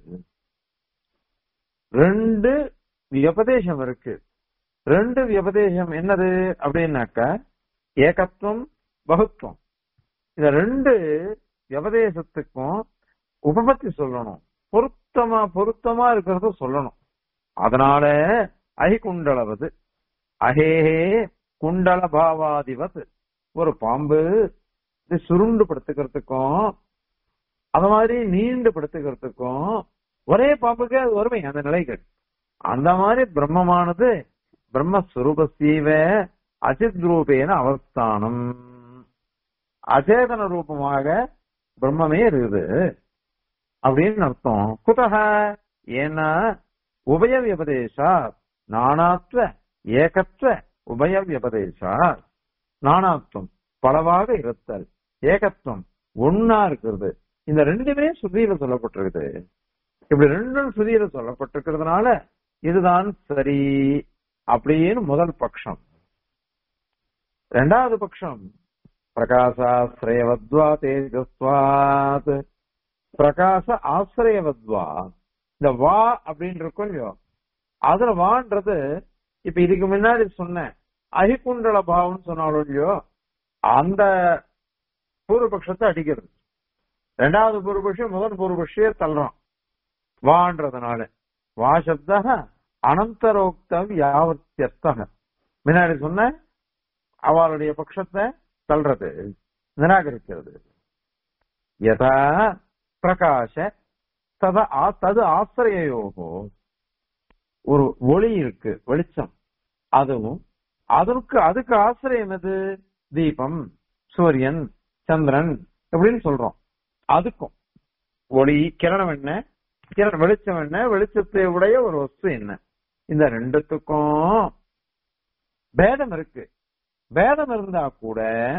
ரெண்டு வியபதேசம் இருக்கு ரெண்டு வியபதேசம் என்னது அப்படின்னாக்க ஏகத்துவம் பகுத்துவம் இந்த ரெண்டு வியபதேசத்துக்கும் உபபத்தி சொல்லணும் பொருத்தமா பொருத்தமா இருக்கிறத சொல்லணும் அதனால அஹி குண்டளவது அஹேஹே குண்டல பாவாதிவத் ஒரு பாம்பு இது சுருண்டு படுத்துக்கிறதுக்கும் அது மாதிரி நீண்டு படுத்துக்கிறதுக்கும் ஒரே பாம்புக்கு அது வறுமை அந்த நிலைகள் அந்த மாதிரி பிரம்மமானது பிரம்மஸ்வரூபசீவ அசித் ரூபேன அவஸ்தானம் அச்சேதன ரூபமாக பிரம்மமே இருக்குது அப்படின்னு அர்த்தம் குதக ஏன்னா உபய வியபதேசா நானாத்வ ஏகத்வ உபய வியபதேசா நானாத்வம் பலவாக இருத்தல் ஏகத்துவம் ஒன்னா இருக்கிறது இந்த ரெண்டுமே சுதியில சொல்லப்பட்டிருக்குது இப்படி ரெண்டும் சுதியில சொல்லப்பட்டிருக்கிறதுனால இதுதான் சரி அப்படின்னு முதல் பட்சம் ரெண்டாவது பட்சம் பிரகாசாசிரயவத்வா தேஜஸ்வாத் பிரகாச ஆசிரியவத்வா இந்த வா அப்படின்னு இருக்கும் இல்லையோ அதுல வான்றது இப்ப இதுக்கு முன்னாடி சொன்னேன் அகிகுண்டல பாவம்னு சொன்னாலும் இல்லையோ அந்த பூர்வபக்ஷத்தை அடிக்கிறது ரெண்டாவது பூர்வபக்ஷம் முதல் பூர்வபக்ஷிய தள்ளுறோம் வான்றதுனால வா சப்த அனந்தரோக்தம் யாவத்தியர்த்தக முன்னாடி சொன்ன அவளுடைய பட்சத்தை தள்ளுறது நிராகரிக்கிறது யதா பிரகாச தத ஆ- தது ஆசிரியயோகோ ஒரு ஒளி இருக்கு வெளிச்சம் அதுவும் அதற்கு அதுக்கு ஆசிரியம் எது தீபம் சூரியன் சந்திரன் அப்படின்னு சொல்றோம் அதுக்கும் ஒளி கிரணம் என்ன கிரண வெளிச்சம் என்ன வெளிச்சத்தை உடைய ஒரு வஸ்து என்ன இந்த ரெண்டுத்துக்கும் பேதம் இருக்கு பேதம் இருந்தா கூட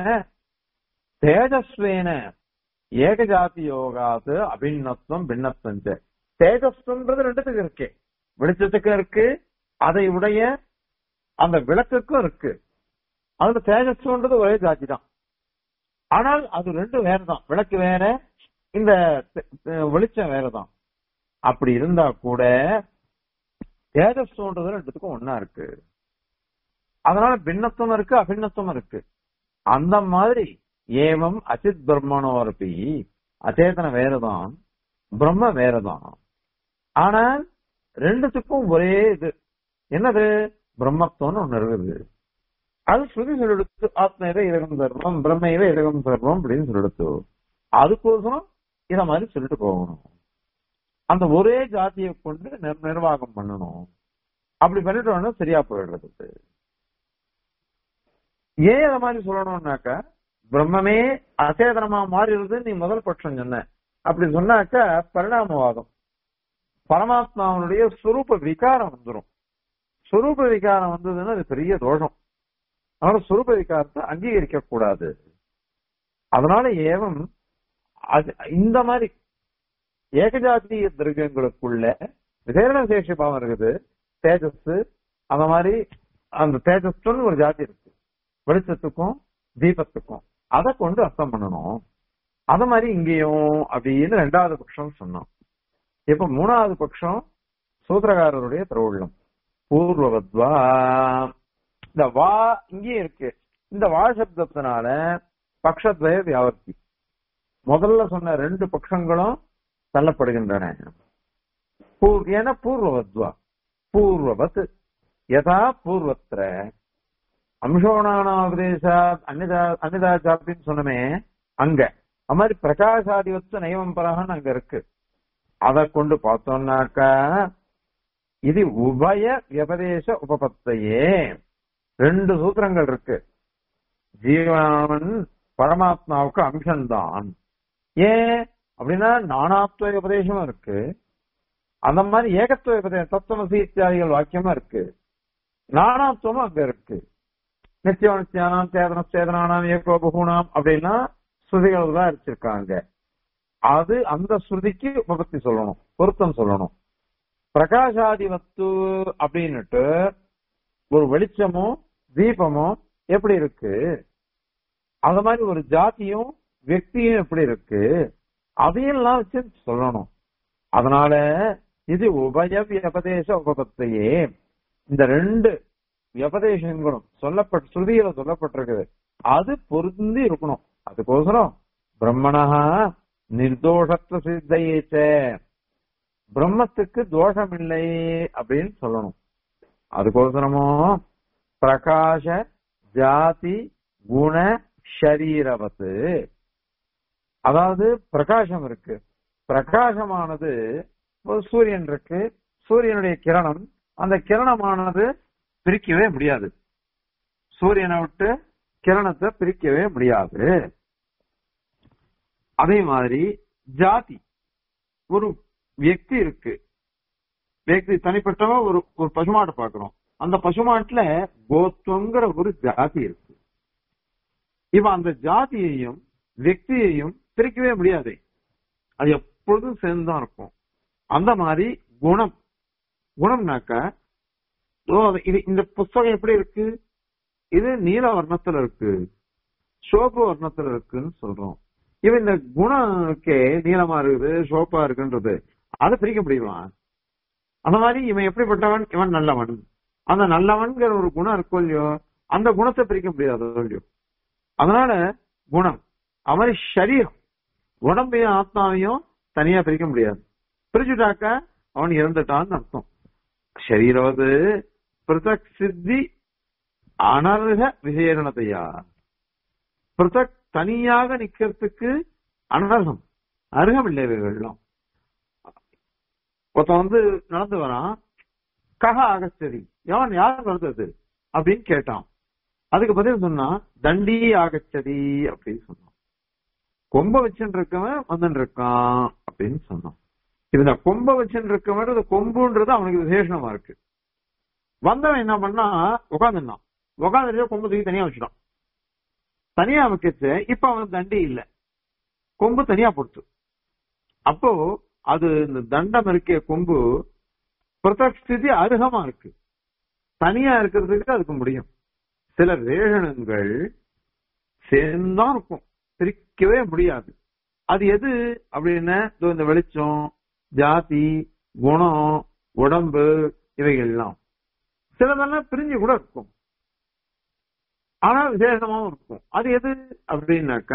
தேஜஸ்வேன ஏகஜாதி யோகாது அபிநத்துவம் பின்னத்துவம் ச. தேஜஸ்ன்றது ரெண்டுத்துக்கு இருக்கு வெளிச்சத்துக்கும் இருக்கு அதை உடைய அந்த விளக்குக்கும் இருக்கு அதுல தேஜஸ்ன்றது ஒரே ஜாதி தான் ஆனால் அது ரெண்டும் வேறதான் விளக்கு வேற இந்த தெ- தெ- வெளிச்சம் வேறதான் அப்படி இருந்தா கூட தேஜஸ்ன்றது ரெண்டுத்துக்கும் ஒன்னா இருக்கு அதனால பின்னத்துவம் இருக்கு அபிநத்துவம் இருக்கு அந்த மாதிரி ஏவம் அச்சித் பிரம்மனோரபி அச்சேதன வேறதான் பிரம்ம வேறதான் ஆனால் ரெண்டுத்துக்கும் ஒரே இது என்னது பிரம்மத்துவம்னு ஒண்ணு இருக்குது அது ஸ்ருதி சொல்லெடுத்து ஆத்மேவ இதகம் சர்வம் பிரம்மைவ இதகம் சர்வம் அப்படின்னு சொல்லெடுத்து அதுக்கோசரம் இத மாதிரி சொல்லிட்டு போகணும் அந்த ஒரே ஜாதியை கொண்டு நிர்- நிர்வாகம் பண்ணணும் அப்படி பண்ணிட்டோம்னா சரியா போயிடுறது ஏன் அத மாதிரி சொல்லணும்னாக்கா பிரம்மமே அசேதனமா மாறிடுது நீ முதல் பட்சம் சொன்ன அப்படி சொன்னாக்கா பரிணாமவாதம் பரமாத்மாவனுடைய சுரூப விகாரம் வந்துரும் சுரூப விகாரம் வந்ததுன்னா அது பெரிய தோஷம் அதனால சுரூப விகாரத்தை அங்கீகரிக்க கூடாது அதனால ஏவம் அது இந்த மாதிரி ஏகஜாத்திய திரவியங்களுக்குள்ள விசேரண சேஷ பாவம் இருக்குது தேஜஸ் அந்த மாதிரி அந்த தேஜஸ்ன்னு ஒரு ஜாதி இருக்கு வெளிச்சத்துக்கும் தீபத்துக்கும் அதை கொண்டு அர்த்தம் பண்ணணும் அத மாதிரி இங்கேயும் அப்படின்னு ரெண்டாவது பட்சம் சொன்னோம் இப்ப மூணாவது பட்சம் சூத்திரகாரருடைய திருவுள்ளம் பூர்வவத்வா இந்த வா இங்கேயும் இருக்கு இந்த வா சப்தத்தினால பக்ஷத்வய வியாவர்த்தி முதல்ல சொன்ன ரெண்டு பட்சங்களும் தள்ளப்படுகின்றன பூர் ஏன்னா பூர்வவத்வா பூர்வவத் யதா பூர்வத்திர அம்சோணானாபதேசா அன்னிதா அன்னிதா ஜாப்பின்னு சொன்னமே அங்க அது மாதிரி பிரகாசாதிவத்து நைவம் பரகன்னு அங்க இருக்கு அதை கொண்டு பார்த்தோம்னாக்கா இது உபய வியபதேச உபபத்தையே ரெண்டு சூத்திரங்கள் இருக்கு ஜீவன் பரமாத்மாவுக்கு அம்சம்தான் ஏன் அப்படின்னா நானாத்வ உபதேசமும் இருக்கு அந்த மாதிரி ஏகத்துவ உபதேசம் தத்துவமசி இத்தியாதிகள் வாக்கியமா இருக்கு நானாத்வமும் அங்க இருக்கு நித்தியம் நித்தியானாம் சேதன சேதனானாம் ஏகோ பகுணாம் அப்படின்னா ஸ்ருதிகள் தான் அடிச்சிருக்காங்க அது அந்த ஸ்ருதிக்கு உபபத்தி சொல்லணும் பொருத்தம் சொல்லணும் பிரகாசாதி வஸ்து அப்படின்னுட்டு ஒரு வெளிச்சமும் தீபமும் எப்படி இருக்கு அந்த மாதிரி ஒரு ஜாதியும் व्यक्तिயும் எப்படி இருக்கு அதையெல்லாம் வச்சு சொல்லணும் அதனால இது உபய வியபதேச உபபத்தையே இந்த ரெண்டு வியபதேசங்களும் சொல்லப்பட்ட ஸ்ருதியில சொல்லப்பட்டிருக்குது அது பொருந்தி இருக்கணும் அதுக்கோசரம் பிரம்மணா நிர்தோஷத்துவ சித்தையேச்ச பிரம்மத்துக்கு தோஷம் இல்லை அப்படின்னு சொல்லணும் அதுக்கோசரமும் பிரகாஷ ஜாதி குண ஷரீரவத்து அதாவது பிரகாசம் இருக்கு பிரகாசமானது ஒரு சூரியன் இருக்கு சூரியனுடைய கிரணம் அந்த கிரணமானது பிரிக்கவே முடியாது சூரியனை விட்டு கிரணத்தை பிரிக்கவே முடியாது அதே மாதிரி ஜாதி ஒரு வியக்தி இருக்கு வியக்தி தனிப்பட்டவ ஒரு ஒரு பசுமாட்டை பாக்குறோம் அந்த பசுமாட்டுல கோத்துவங்கிற ஒரு ஜாதி இருக்கு இப்ப அந்த ஜாதியையும் வியக்தியையும் பிரிக்கவே முடியாது அது எப்பொழுதும் சேர்ந்துதான் இருக்கும் அந்த மாதிரி குணம் குணம்னாக்க ஓ, இது இந்த புஸ்தகம் எப்படி இருக்கு இது நீல வர்ணத்துல இருக்கு சோப்பு வர்ணத்துல இருக்குன்னு சொல்றோம் இவன் இந்த குணம் இருக்கே நீளமா இருக்குது சோப்பா இருக்குன்றது அதை பிரிக்க முடியுமா அந்த மாதிரி இவன் எப்படிப்பட்டவன் இவன் நல்லவன் அந்த நல்லவன்கிற ஒரு குணம் இருக்கோ இல்லையோ அந்த குணத்தை பிரிக்க முடியாது இல்லையோ அதனால குணம் அது மாதிரி சரீரம் உடம்பையும் ஆத்மாவையும் தனியா பிரிக்க முடியாது பிரிச்சுட்டாக்க அவன் இறந்துட்டான்னு அர்த்தம் சரீரவது பிருத்தக் சித்தி அனர்ஹ விசேஷணத்தையா பிருத்தக் தனியாக நிக்கிறதுக்கு அனர்ஹம் அருகமில்லைவைகள்லாம் ஒருத்தன் வந்து நடந்து வரான் கக ஆகச்சதி எவன் யார் வருது அப்படின்னு கேட்டான் அதுக்கு பதில் சொன்னா தண்டி ஆகச்சதி அப்படின்னு சொன்னான் கொம்ப வச்சுட்டு இருக்கவன் வந்துட்டு இருக்கான் அப்படின்னு சொன்னான் இது இந்த கொம்ப வச்சுட்டு இருக்கவன் இந்த கொம்புன்றது அவனுக்கு விசேஷமா இருக்கு வந்தவன் என்ன பண்ணா உட்காந்துருந்தான் உட்காந்துட்டு கொம்பு தூக்கி தனியா வச்சுட்டான் தனியா வைக்கச்சு இப்ப அவன் தண்டி இல்ல கொம்பு தனியா போடுச்சு அப்போ அது இந்த தண்டம் இருக்க கொம்பு பிரதஸ்திதி அருகமா இருக்கு தனியா இருக்கிறதுக்கு அதுக்கு முடியும் சில ரேஷனங்கள் சேர்ந்தான் இருக்கும் பிரிக்கவே முடியாது அது எது அப்படின்னா இதோ இந்த வெளிச்சம் ஜாதி குணம் உடம்பு இவைகள்லாம் சிலதெல்லாம் பிரிஞ்சு கூட இருக்கும் ஆனா விசேஷமாவும் இருக்கும் அது எது அப்படின்னாக்க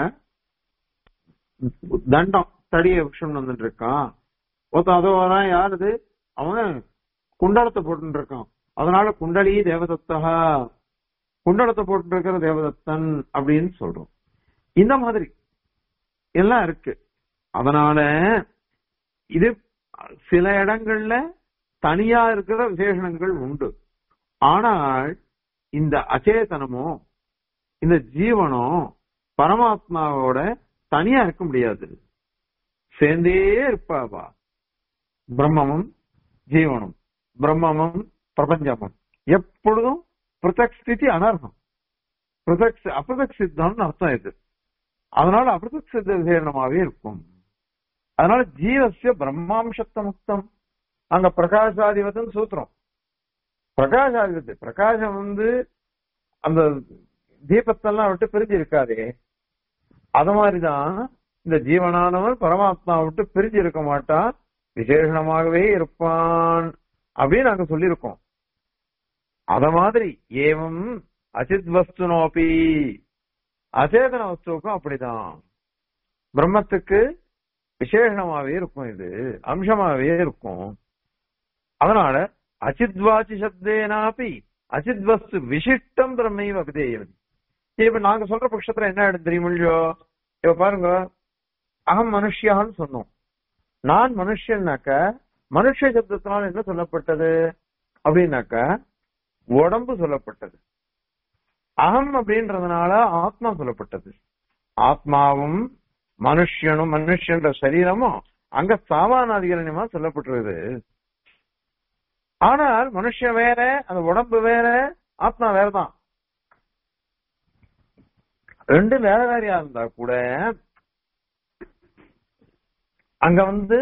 தண்டம் தடிய விஷம் வந்துட்டு இருக்கான் ஒருத்தன் அதோ வரான் யாருது அவன் குண்டலத்தை போட்டு இருக்கான் அதனால குண்டலி தேவதத்தா குண்டலத்தை போட்டு இருக்கிற தேவதத்தன் அப்படின்னு சொல்றோம் இந்த மாதிரி எல்லாம் இருக்கு அதனால இது சில இடங்கள்ல தனியா இருக்கிற விசேஷணங்கள் உண்டு ஆனால் இந்த அச்சேதனமோ இந்த ஜீவனோ பரமாத்மாவோட தனியா இருக்க முடியாது சேர்ந்தே இருப்பாவா பிரம்மமும் ஜீவனும் பிரம்மமும் பிரபஞ்சமும் எப்பொழுதும் பிரதக் ஸ்திதி அனர்ஹம் பிரதக் அபிரதக் சித்தம்னு அர்த்தம் இது அதனால அபிரதக் சித்த விசேஷமாவே இருக்கும் அதனால ஜீவசிய பிரம்மாம்சத்த முக்தம் அங்க பிரகாசாதிபதம் சூத்திரம் பிரகாசாதிபத்து பிரகாசம் வந்து அந்த தீபத்தெல்லாம் விட்டு பிரிஞ்சு இருக்காதே அது மாதிரிதான் இந்த ஜீவனானவன் பரமாத்மா விட்டு பிரிஞ்சு இருக்க மாட்டான் விசேஷமாகவே இருப்பான் அப்படின்னு நாங்க சொல்லியிருக்கோம் அத மாதிரி ஏவம் அசித் வஸ்து நோப்பி அச்சேதன வஸ்துவுக்கும் அப்படிதான் பிரம்மத்துக்கு விசேஷமாவே இருக்கும் இது அம்சமாவே இருக்கும் அதனால அச்சித்வாச்சி சப்தேனாப்பி அச்சித் வஸ்து விசிஷ்டம் பிரம்மைவ அபிதேயம் இப்ப நாங்க சொல்ற பட்சத்துல என்ன ஆயிடும் தெரியுமில்லையோ இப்ப பாருங்க அகம் மனுஷியான்னு சொன்னோம் நான் மனுஷன்னாக்க மனுஷ சப்தத்தினால் என்ன சொல்லப்பட்டது அப்படின்னாக்க உடம்பு சொல்லப்பட்டது அகம் அப்படின்றதுனால ஆத்மா சொல்லப்பட்டது ஆத்மாவும் மனுஷனும் மனுஷன்ற சரீரமும் அங்க சாமானாதிகரணியமா சொல்லப்பட்டிருக்குது ஆனால் மனுஷன் வேற அந்த உடம்பு வேற ஆத்மா வேறதான் ரெண்டு வேற வேறையா இருந்தா கூட அங்க வந்து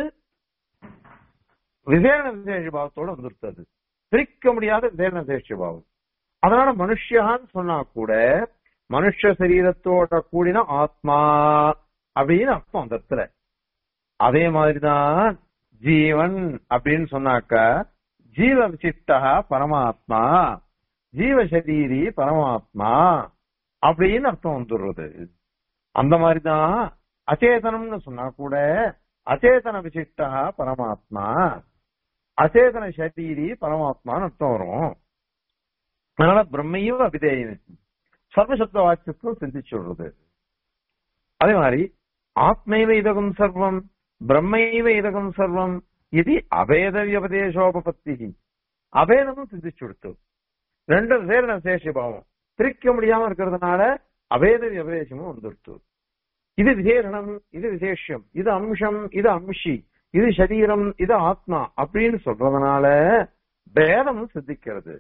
விசேஷ விசேஷ பாவத்தோட வந்துருத்தது பிரிக்க முடியாத விசேஷ விசேஷ பாவம் அதனால மனுஷான்னு சொன்னா கூட மனுஷ சரீரத்தோட கூடின ஆத்மா அப்படின்னு அர்த்தம் அந்த இடத்துல அதே மாதிரிதான் ஜீவன் அப்படின்னு சொன்னாக்க ஜீவ விசிஷ்டா பரமாத்மா ஜீவ சரீரி பரமாத்மா அப்படின்னு அர்த்தம் வந்துடுறது அந்த மாதிரிதான் அச்சேதனம்னு சொன்னா கூட அச்சேதன விசிஷ்டா பரமாத்மா அச்சேதன சரீரி பரமாத்மான்னு அர்த்தம் வரும் அதனால பிரம்மையும் அபிதேயம் சர்வசப்த வாக்கியத்துக்கும் சிந்திச்சு விடுறது அதே மாதிரி ஆத்மைவ இதகம் சர்வம் பிரம்மைவ இதகம் சர்வம் இது அபேத வியபதேசோபபத்தி அபேதமும் சிந்திச்சு கொடுத்து ரெண்டு சேர விசேஷ பாவம் பிரிக்க முடியாம இருக்கிறதுனால அபேத வியபதேசமும் வந்துடுத்து இது விசேஷனம் இது விசேஷம் இது அம்சம் இது அம்சி இது சரீரம் இது ஆத்மா அப்படின்னு சொல்றதுனால பேதமும் சித்திக்கிறது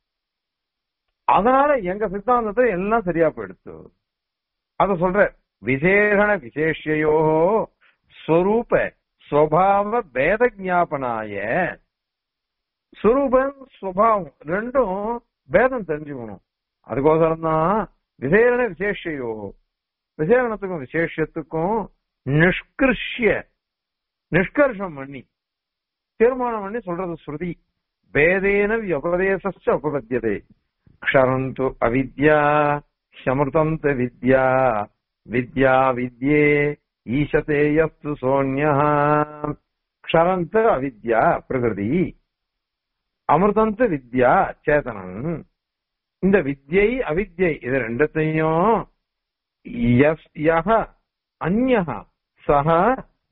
அதனால எங்க சித்தாந்தத்தை எல்லாம் சரியா போயிடுச்சு அத சொல்ற விசேஷண விசேஷையோ ஸ்வரூப ஸ்வபாவ பேத ஜாபனாய ஸ்வரூபம் ஸ்வபாவம் ரெண்டும் பேதம் தெரிஞ்சுக்கணும் அதுக்கோசரம் தான் விசேஷண விசேஷையோ விசேஷணத்துக்கும் விசேஷத்துக்கும் நிஷ்கிருஷ்ய நிஷ்கர்ஷம் பண்ணி தீர்மானம் பண்ணி சொல்றது ஸ்ருதி பேதேன வியபதேச உபபத்தியதே க்ஷரந்து அவித்யா ஷமிருதம் த வித்யா வித்யா வித்யே ஈசதே யஸ்து சோன்யா க்ஷரந்த அவித்யா பிரகிருதி அமிர்தந்த வித்யா சேதனம் இந்த வித்யை அவித்யை இது ரெண்டத்தையும் யஹ அந்யஹ சஹ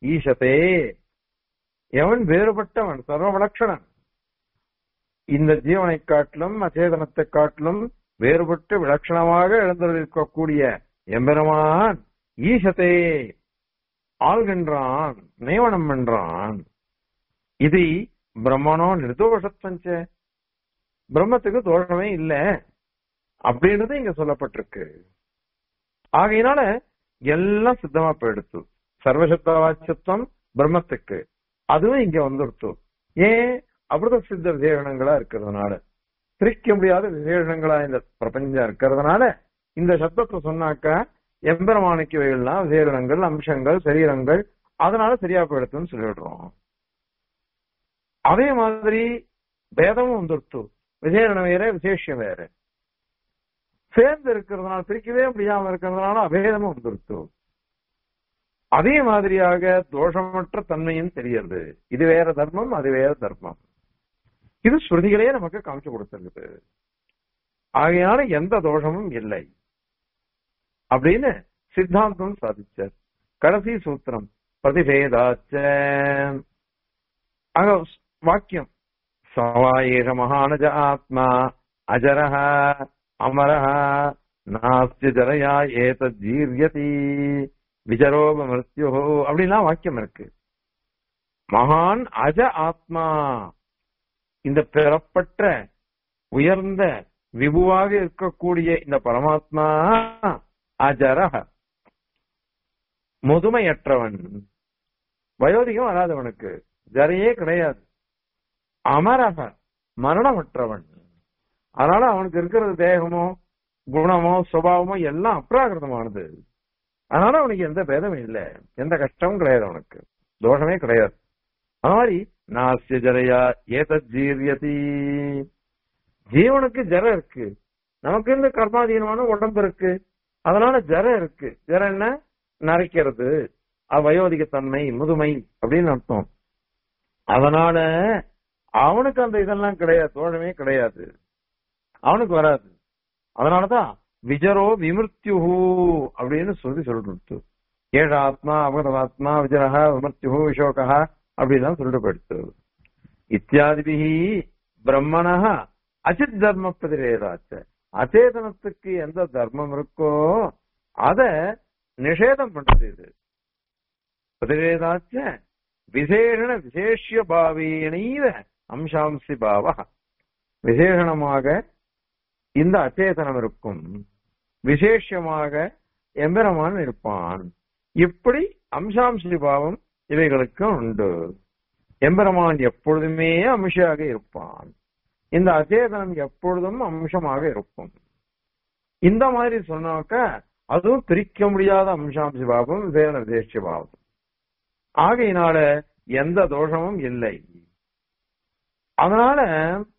ஈசதே எவன் வேறுபட்டவன் சர்வ விலட்சணன் இந்த ஜீவனை காட்டிலும் அச்சேதனத்தை காட்டிலும் வேறுபட்டு விலட்சணமாக எழுந்திருக்கக்கூடிய எம்பெருமான் ஈசதே ஆள்கின்றான் நியமனம் பண்றான் இது பிரம்மனோ நிர்தோஷத்தஞ்ச பிரம்மத்துக்கு தோஷமே இல்ல அப்படின்றது இங்க சொல்லப்பட்டிருக்கு ஆகையினால எல்லாம் சித்தமா போயிடுத்து சர்வசப்த வாட்சத்துவம் பிரம்மத்துக்கு அதுவும் இங்க வந்துடுத்து ஏன் அமிர்த சித்த விசேஷங்களா இருக்கிறதுனால பிரிக்க முடியாத விசேஷங்களா இந்த பிரபஞ்சம் இருக்கிறதுனால இந்த சப்தத்தை சொன்னாக்கா எம்பெருமானுக்கு இவைகள்லாம் விசேஷங்கள் அம்சங்கள் சரீரங்கள் அதனால சரியா போயிடுத்துன்னு சொல்லிடுறோம் அதே மாதிரி பேதமும் வந்துடுத்து விசேஷனம் வேற விசேஷம் வேற சேர்ந்து இருக்கிறதுனால பிரிக்கவே முடியாம இருக்கிறதுனால அபேதமும் வந்துடுத்து அதே மாதிரியாக தோஷமற்ற தன்மையும் தெரியுது இது வேற தர்மம் அது வேற தர்மம் இது ஸ்ருதிகளே நமக்கு காமிச்சு கொடுத்திருக்குது ஆகையால எந்த தோஷமும் இல்லை அப்படின்னு சித்தாந்தம் சாதிச்சார் கடைசி சூத்திரம் பிரதிபேதாச்ச அங்க வாக்கியம் சவாயேஷ மகானஜ ஆத்மா அஜரஹ அமரஹ நாஸ்தி ஜரயா ஏத ஜீரியதி விஜரோப மிருத்யோ அப்படின்லாம் வாக்கியம் இருக்கு மகான் அஜ ஆத்மா இந்த பெறப்பட்ட உயர்ந்த விபுவாக இருக்கக்கூடிய இந்த பரமாத்மா அஜரஹ முதுமையற்றவன் வயோதிகம் வராதவனுக்கு ஜரையே கிடையாது அமரக மரணமற்றவன் அதனால அவனுக்கு இருக்கிறது தேகமோ குணமோ சுபாவமோ எல்லாம் அப்ராகிருதமானது அதனால அவனுக்கு எந்த பேதமும் இல்லை எந்த கஷ்டமும் கிடையாது அவனுக்கு தோஷமே கிடையாது அது மாதிரி நாசிய ஜரையா ஏத ஜீரியதி ஜீவனுக்கு ஜரம் இருக்கு நமக்கு இந்த கர்மாதீனமான உடம்பு இருக்கு அதனால ஜரம் இருக்கு ஜரம் என்ன நரைக்கிறது வயோதிகத்தன்மை முதுமை அப்படின்னு அர்த்தம் அதனால அவனுக்கு அந்த இதெல்லாம் கிடையாது தோழமே கிடையாது அவனுக்கு வராது அதனாலதான் விஜரோ விமிருத்யுஹு அப்படின்னு சொல்லி சொல்லிட்டு ஏழ ஆத்மா அபகதாத்மா விஜரஹ விமர்த்தியு விஷோகா அப்படிலாம் சொல்லிட்டு போயிடுத்து இத்தியாதிபிகி பிரம்மண அச்சித் தர்ம பிரதிவேதாச்ச அச்சேதனத்துக்கு எந்த தர்மம் இருக்கோ அத நிஷேதம் பண்றது இது பிரதிவேதாச்ச விசேஷண விசேஷிய பாவேனைவ அம்சாம்சி பாவ விசேஷணமாக இந்த அச்சேதனம் இருக்கும் விசேஷமாக எம்பெருமான் இருப்பான் இப்படி அம்சாம்சி பாவம் இவைகளுக்கு உண்டு எம்பெருமான் எப்பொழுதுமே அம்சமாக இருப்பான் இந்த அச்சேதனம் எப்பொழுதும் அம்சமாக இருக்கும் இந்த மாதிரி சொன்னாக்க அதுவும் பிரிக்க முடியாத அம்சாம்சி பாவம் வேற விசேஷ பாவம் ஆகையினால எந்த தோஷமும் இல்லை அதனால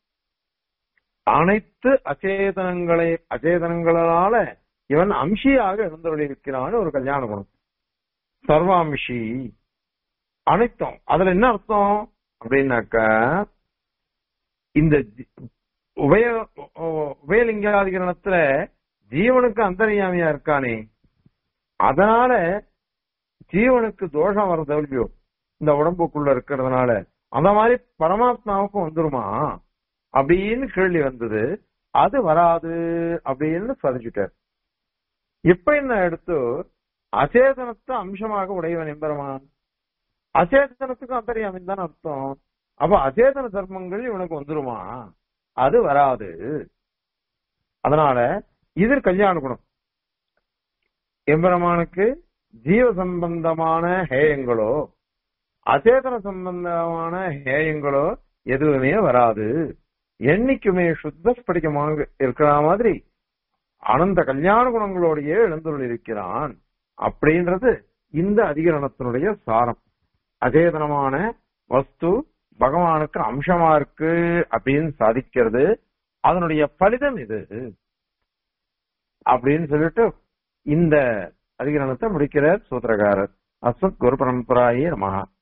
அனைத்து அச்சேதனங்களை அச்சேதனங்களால இவன் அம்சியாக இருந்தவழிருக்கிறான்னு ஒரு கல்யாண குணம் சர்வாம்சி அனைத்தும் அதுல என்ன அர்த்தம் அப்படின்னாக்க இந்த உபய உபயலிங்காதிகரணத்துல ஜீவனுக்கு அந்தரியாமியா இருக்கானே அதனால ஜீவனுக்கு தோஷம் வர தவிர்ப்பியோ இந்த உடம்புக்குள்ள இருக்கிறதுனால அந்த மாதிரி பரமாத்மாவுக்கும் வந்துருமா அப்படின்னு கேள்வி வந்தது அது வராது அப்படின்னு சாதிச்சுட்டார் இப்ப என்ன எடுத்து அச்சேதனத்தை அம்சமாக உடையவன் எம்பெருமான் அச்சேதனத்துக்கு அந்தரியாமின் தான் அர்த்தம் அப்ப அச்சேதன தர்மங்கள் இவனுக்கு வந்துருமா அது வராது அதனால இது கல்யாண குணம் எம்பெருமானுக்கு ஜீவ சம்பந்தமான ஹேயங்களோ அச்சேதன சம்பந்தமான ஹேயங்களோ எதுவுமே வராது என்னைக்குமே சுத்த ஸ்படிகமாக இருக்கிற மாதிரி அனந்த கல்யாண குணங்களோடையே எழுந்துள்ள இருக்கிறான் அப்படின்றது இந்த அதிகரணத்தினுடைய சாரம் அச்சேதனமான வஸ்து பகவானுக்கு அம்சமா இருக்கு அப்படின்னு சாதிக்கிறது அதனுடைய பலிதம் இது அப்படின்னு சொல்லிட்டு இந்த அதிகரணத்தை முடிக்கிறார் சூத்திரகாரர் அஸ்மத் குரு பரம்பராயே நமகா